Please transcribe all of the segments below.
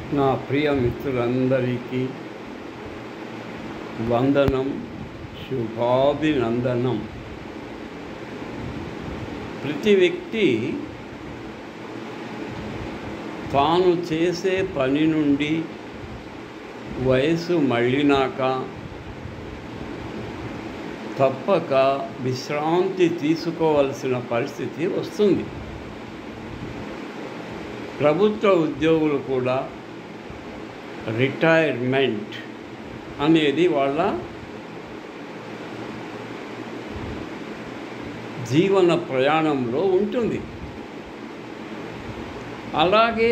నా ప్రియ మిత్రులందరికీ వందనం శుభాభినందనం ప్రతి వ్యక్తి తాను చేసే పని నుండి వయసు మళ్ళినాక తప్పక విశ్రాంతి తీసుకోవలసిన పరిస్థితి వస్తుంది ప్రభుత్వ ఉద్యోగులు కూడా రిటైర్మెంట్ అనేది వాళ్ళ జీవన ప్రయాణంలో ఉంటుంది అలాగే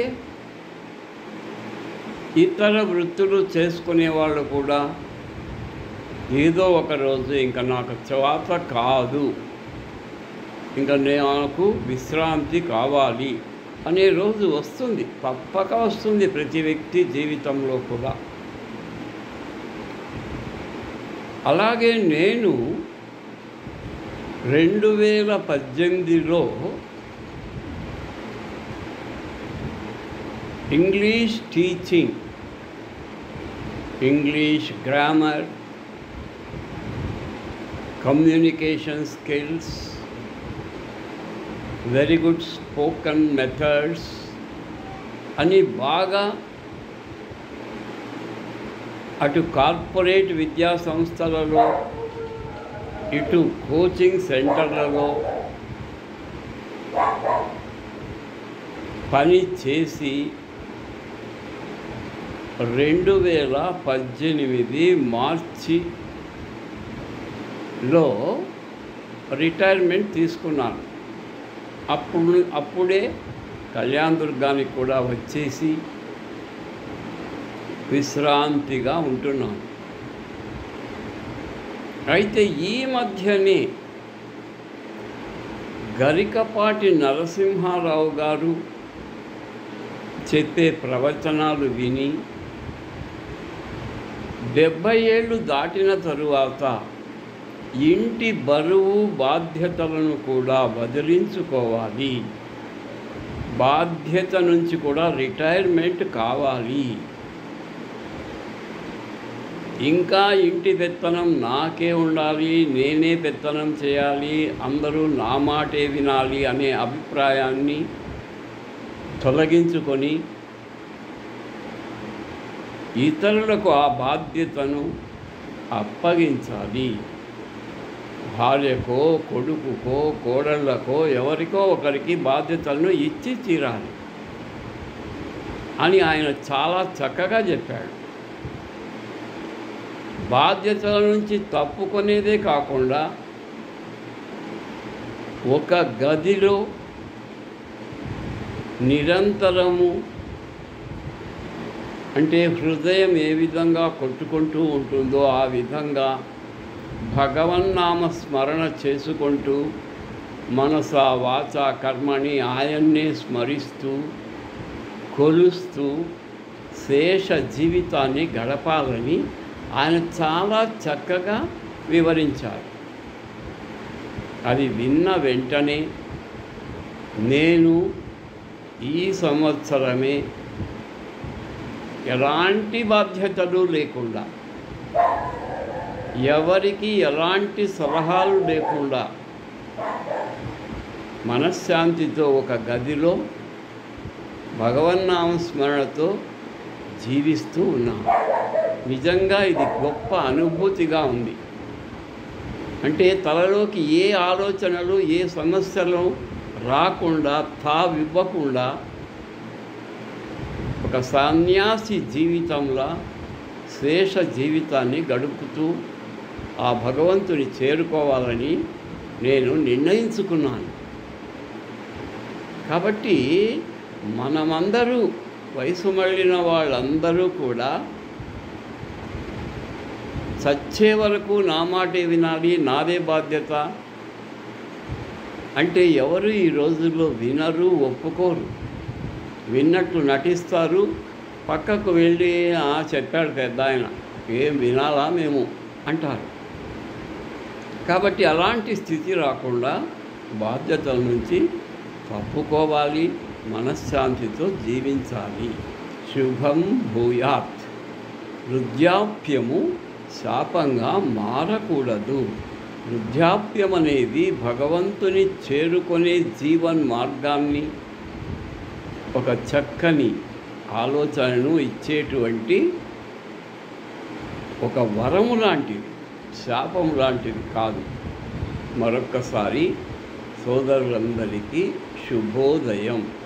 ఇతర వృత్తులు చేసుకునే వాళ్ళు కూడా ఏదో ఒక రోజు ఇంకా నాకు చేత కాదు ఇంకా నాకు విశ్రాంతి కావాలి అనే రోజు వస్తుంది తప్పక వస్తుంది ప్రతి వ్యక్తి జీవితంలో కూడా అలాగే నేను రెండు వేల పద్దెనిమిదిలో English teaching English grammar communication skills very good spoken methods అని బాగా అటు కార్పొరేట్ విద్యా సంస్థలలో ఇటు కోచింగ్ సెంటర్లలో పని చేసి రెండు వేల పద్దెనిమిది మార్చిలో రిటైర్మెంట్ తీసుకున్నాను అప్పుడు అప్పుడే కళ్యాణ్ దుర్గానికి కూడా వచ్చేసి విశ్రాంతిగా ఉంటున్నాను అయితే ఈ మధ్యనే గరికపాటి నరసింహారావు గారు చెప్పే ప్రవచనాలు విని డెబ్భై ఏళ్ళు దాటిన తరువాత ఇంటి బరువు బాధ్యతలను కూడా వదిలించుకోవాలి బాధ్యత నుంచి కూడా రిటైర్మెంట్ కావాలి ఇంకా ఇంటి పెత్తనం నాకే ఉండాలి నేనే పెత్తనం చేయాలి అందరూ నా మాటే వినాలి అనే అభిప్రాయాన్ని తొలగించుకొని ఇతరులకు ఆ బాధ్యతను అప్పగించాలి భార్యకో కొడుకుకో కోడళ్ళకో ఎవరికో ఒకరికి బాధ్యతలను ఇచ్చి తీరాలి అని ఆయన చాలా చక్కగా చెప్పాడు బాధ్యతల నుంచి తప్పుకునేదే కాకుండా ఒక గదిలో నిరంతరము అంటే హృదయం ఏ విధంగా కొట్టుకుంటూ ఉంటుందో ఆ విధంగా భగవన్నామ స్మరణ చేసుకుంటూ మనస వాచ కర్మని ఆయన్నే స్మరిస్తూ కొలుస్తూ శేష జీవితాన్ని గడపాలని ఆయన చాలా చక్కగా వివరించారు అది విన్న వెంటనే నేను ఈ సంవత్సరమే ఎలాంటి బాధ్యతలు లేకుండా ఎవరికి ఎలాంటి సలహాలు లేకుండా మనశ్శాంతితో ఒక గదిలో భగవన్నామ స్మరణతో జీవిస్తూ ఉన్నాం నిజంగా ఇది గొప్ప అనుభూతిగా ఉంది అంటే తలలోకి ఏ ఆలోచనలు ఏ సమస్యలు రాకుండా తావివ్వకుండా ఒక సన్యాసి జీవితంలో శేష జీవితాన్ని గడుపుతూ ఆ భగవంతుని చేరుకోవాలని నేను నిర్ణయించుకున్నాను కాబట్టి మనమందరూ వయసు మళ్ళిన వాళ్ళందరూ కూడా చచ్చే వరకు నా మాటే వినాలి నాదే బాధ్యత అంటే ఎవరు ఈ రోజుల్లో వినరు ఒప్పుకోరు విన్నట్లు నటిస్తారు పక్కకు వెళ్ళి "ఆ, చెప్పాడు పెద్ద ఆయన ఏం వినాలా మేము అంటారు కాబట్టి అలాంటి స్థితి రాకుండా బాధ్యతల నుంచి తప్పుకోవాలి మనశ్శాంతితో జీవించాలి శుభం భూయాత్ వృద్ధాప్యము శాపంగా మారకూడదు వృద్ధాప్యం అనేది భగవంతుని చేరుకునే జీవన్ మార్గాన్ని ఒక చక్కని ఆలోచనను ఇచ్చేటువంటి ఒక వరము లాంటిది శాపం లాంటిది కాదు మరొక్కసారి సోదరులందరికీ శుభోదయం